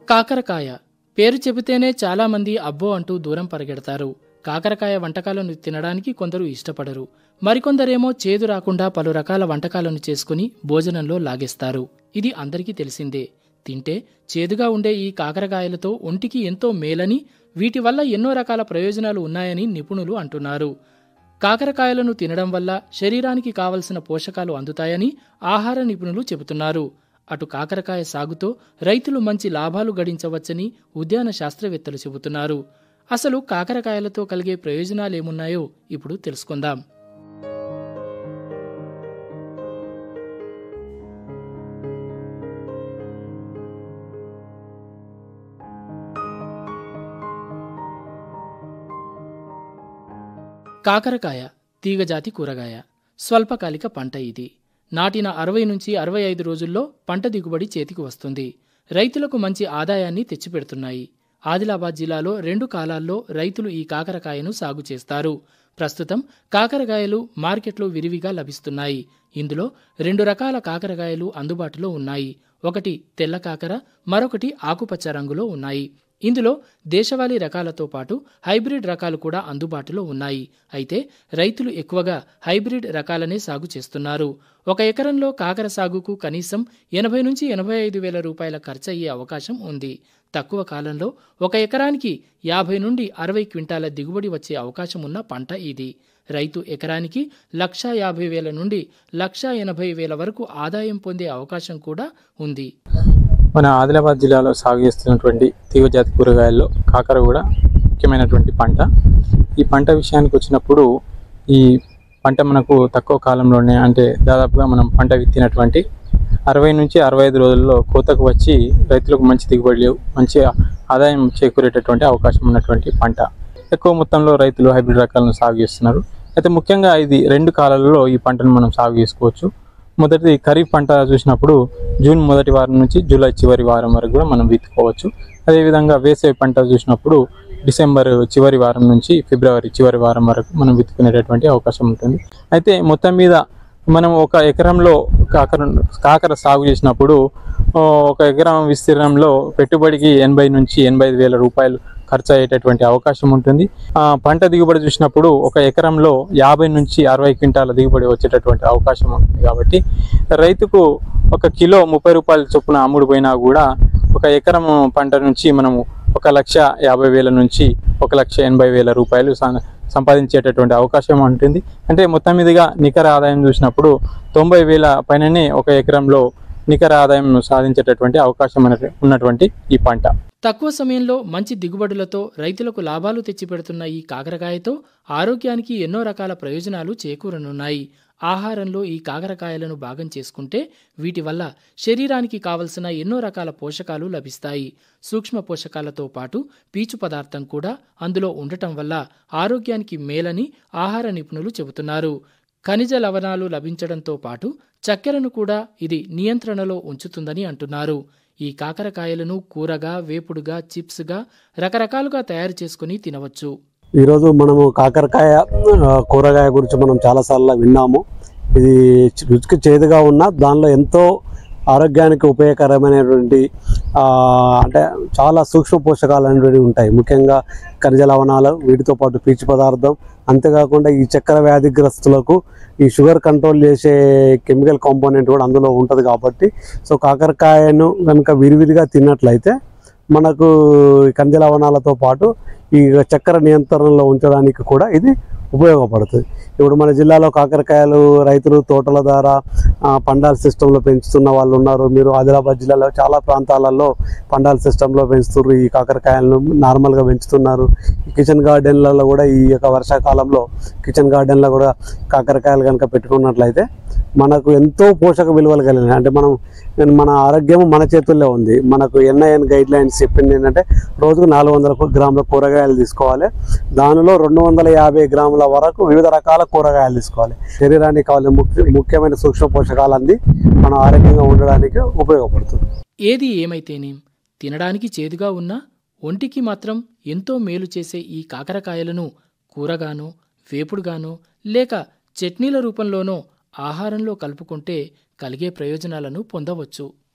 కాకరకాయ పేరు చెబితేనే చాలామంది అబ్బో అంటూ దూరం పరిగెడతారు కాకరకాయ వంటకాలను తినడానికి కొందరు ఇష్టపడరు మరికొందరేమో చేదు రాకుండా పలు రకాల వంటకాలను చేసుకుని భోజనంలో లాగేస్తారు ఇది అందరికీ తెలిసిందే తింటే చేదుగా ఉండే ఈ కాకరకాయలతో ఒంటికి ఎంతో మేలని వీటి వల్ల ఎన్నో రకాల ప్రయోజనాలు ఉన్నాయని నిపుణులు అంటున్నారు కాకరకాయలను తినడం వల్ల శరీరానికి కావలసిన పోషకాలు అందుతాయని ఆహార నిపుణులు చెబుతున్నారు అటు కాకరకాయ సాగుతో రైతులు మంచి లాభాలు గడించవచ్చని ఉద్యాన శాస్త్రవేత్తలు చెబుతున్నారు అసలు కాకరకాయలతో కలిగే ప్రయోజనాలేమున్నాయో ఇప్పుడు తెలుసుకుందాం కాకరకాయ తీగజాతి కూరగాయ స్వల్పకాలిక పంట ఇది నాటిన అరవై నుంచి అరవై ఐదు రోజుల్లో పంట దిగుబడి చేతికి వస్తుంది రైతులకు మంచి ఆదాయాన్ని తెచ్చిపెడుతున్నాయి ఆదిలాబాద్ జిల్లాలో రెండు కాలాల్లో రైతులు ఈ కాకరకాయను సాగు చేస్తారు ప్రస్తుతం కాకరకాయలు మార్కెట్లో విరివిగా లభిస్తున్నాయి ఇందులో రెండు రకాల కాకరకాయలు అందుబాటులో ఉన్నాయి ఒకటి తెల్ల కాకర మరొకటి ఆకుపచ్చ రంగులో ఉన్నాయి ఇందులో దేశవాళీ రకాలతో పాటు హైబ్రిడ్ రకాలు కూడా అందుబాటులో ఉన్నాయి అయితే రైతులు ఎక్కువగా హైబ్రిడ్ రకాలనే సాగు చేస్తున్నారు ఒక ఎకరంలో కాకర సాగుకు కనీసం ఎనభై నుంచి ఎనభై ఐదు వేల రూపాయల ఖర్చు అయ్యే అవకాశం ఉంది తక్కువ కాలంలో ఒక ఎకరానికి యాభై నుండి అరవై క్వింటాల దిగుబడి వచ్చే అవకాశం ఉన్న పంట ఇది రైతు ఎకరానికి లక్షా యాభై వేల నుండి లక్షా ఎనభై వేల వరకు ఆదాయం పొందే అవకాశం కూడా ఉంది మన ఆదిలాబాద్ జిల్లాలో సాగు చేస్తున్నటువంటి తీగజాతి కూరగాయల్లో కాకర కూడా ముఖ్యమైనటువంటి పంట ఈ పంట విషయానికి వచ్చినప్పుడు ఈ పంట మనకు తక్కువ కాలంలోనే అంటే దాదాపుగా మనం పంట విత్తినటువంటి అరవై నుంచి అరవై ఐదు రోజుల్లో కోతకు వచ్చి రైతులకు మంచి దిగుబడులు మంచి ఆదాయం చేకూరేటటువంటి అవకాశం ఉన్నటువంటి పంట ఎక్కువ మొత్తంలో రైతులు హైబ్రిడ్ రకాలను సాగు చేస్తున్నారు అయితే ముఖ్యంగా ఇది రెండు కాలాలలో ఈ పంటను మనం సాగు చేసుకోవచ్చు మొదటిది ఖరీఫ్ పంట చూసినప్పుడు జూన్ మొదటి వారం నుంచి జూలై చివరి వారం వరకు కూడా మనం విత్తుకోవచ్చు అదేవిధంగా వేసవి పంట చూసినప్పుడు డిసెంబర్ చివరి వారం నుంచి ఫిబ్రవరి చివరి వారం వరకు మనం విత్తుకునేటటువంటి అవకాశం ఉంటుంది అయితే మొత్తం మీద మనం ఒక ఎకరంలో కాకర కాకర సాగు చేసినప్పుడు ఆ, ఒక ఎకరం విస్తీర్ణంలో పెట్టుబడికి ఎనభై నుంచి ఎనభై ఐదు వేల రూపాయలు ఖర్చు అయ్యేటటువంటి అవకాశం ఉంటుంది ఆ, పంట దిగుబడి చూసినప్పుడు ఒక ఎకరంలో యాభై నుంచి అరవై క్వింటాల దిగుబడి వచ్చేటటువంటి అవకాశం ఉంటుంది కాబట్టి రైతుకు ఒక కిలో ముప్పై రూపాయల చొప్పున అమ్ముడు పోయినా కూడా ఒక ఎకరం పంట నుంచి మనము ఒక లక్ష యాభై వేల నుంచి ఒక లక్ష ఎనభై వేల రూపాయలు సం- సంపాదించేటటువంటి అవకాశం ఉంటుంది అంటే మొత్తం మీదుగా నికర ఆదాయం చూసినప్పుడు తొంభై వేల పైననే ఒక ఎకరంలో నికర ఆదాయం సాధించేటటువంటి అవకాశం అనే- ఉన్నటువంటి ఈ పంట తక్కువ సమయంలో మంచి దిగుబడులతో రైతులకు లాభాలు తెచ్చిపెడుతున్న ఈ కాకరకాయతో ఆరోగ్యానికి ఎన్నో రకాల ప్రయోజనాలు చేకూరనున్నాయి ఆహారంలో ఈ కాకరకాయలను భాగం చేసుకుంటే వీటి వల్ల శరీరానికి కావలసిన ఎన్నో రకాల పోషకాలు లభిస్తాయి సూక్ష్మ పోషకాలతో పాటు పీచు పదార్థం కూడా అందులో ఉండటం వల్ల ఆరోగ్యానికి మేలని ఆహార నిపుణులు చెబుతున్నారు ఖనిజ లవణాలు లభించడంతో పాటు చక్కెరను కూడా ఇది నియంత్రణలో ఉంచుతుందని అంటున్నారు ఈ కాకరకాయలను కూరగా వేపుడుగా చిప్స్గా రకరకాలుగా తయారు చేసుకుని తినవచ్చు ఈరోజు మనము కాకరకాయ ఆ, కూరగాయ గురించి మనం చాలాసార్లు విన్నాము ఇది చి- రుచికి చేదుగా ఉన్న దానిలో ఎంతో ఆరోగ్యానికి ఉపయోగకరమైనటువంటి ఆ, అంటే చాలా సూక్ష్మ పోషకాలు అనేవి ఉంటాయి ముఖ్యంగా ఖనిజ లవణాలు వీటితో పాటు పీచు పదార్థం అంతేకాకుండా ఈ చక్కెర వ్యాధిగ్రస్తులకు ఈ షుగర్ కంట్రోల్ చేసే కెమికల్ కాంపోనెంట్ కూడా అందులో ఉంటుంది కాబట్టి సో కాకరకాయను కనుక విరివిరిగా తిన్నట్లయితే మనకు ఈ ఖనిజ లవణాలతో పాటు ఈ చక్కెర నియంత్రణలో ఉంచడానికి కూడా ఇది ఉపయోగపడుతుంది ఇప్పుడు మన జిల్లాలో కాకరకాయలు రైతులు తోటల ద్వారా ఆ, పండాల్ సిస్టంలో పెంచుతున్న వాళ్ళు ఉన్నారు మీరు ఆదిలాబాద్ జిల్లాలో చాలా ప్రాంతాలలో పండాల్ సిస్టంలో పెంచుతున్నారు ఈ కాకరకాయలను నార్మల్గా పెంచుతున్నారు ఈ కిచెన్ గార్డెన్లలో కూడా ఈ యొక్క వర్షాకాలంలో కిచెన్ గార్డెన్లో కూడా కాకరకాయలు కనుక పెట్టుకున్నట్లయితే మనకు ఎంతో పోషక విలువలు కలిగినాయి అంటే మనం మన ఆరోగ్యం మన చేతుల్లో ఉంది మనకు ఎన్ఐఎన్ గైడ్ లైన్స్ చెప్పింది ఏంటంటే రోజుకు నాలుగు వందల గ్రాముల కూరగాయలు తీసుకోవాలి దానిలో రెండు వందల యాభై గ్రాముల వరకు వివిధ రకాల కూరగాయలు తీసుకోవాలి శరీరానికి కావాల్సిన ముఖ్య ముఖ్యమైన సూక్ష్మ పోషకాలు అంది మనం ఆరోగ్యంగా ఉండడానికి ఉపయోగపడుతుంది ఏది ఏమైతేనేం తినడానికి చేదుగా ఉన్నా ఒంటికి మాత్రం ఎంతో మేలు చేసే ఈ కాకరకాయలను కూరగానో వేపుడుగానో లేక చట్నీల రూపంలోనో ఆహారంలో కలుపుకుంటే కలిగే ప్రయోజనాలను పొందవచ్చు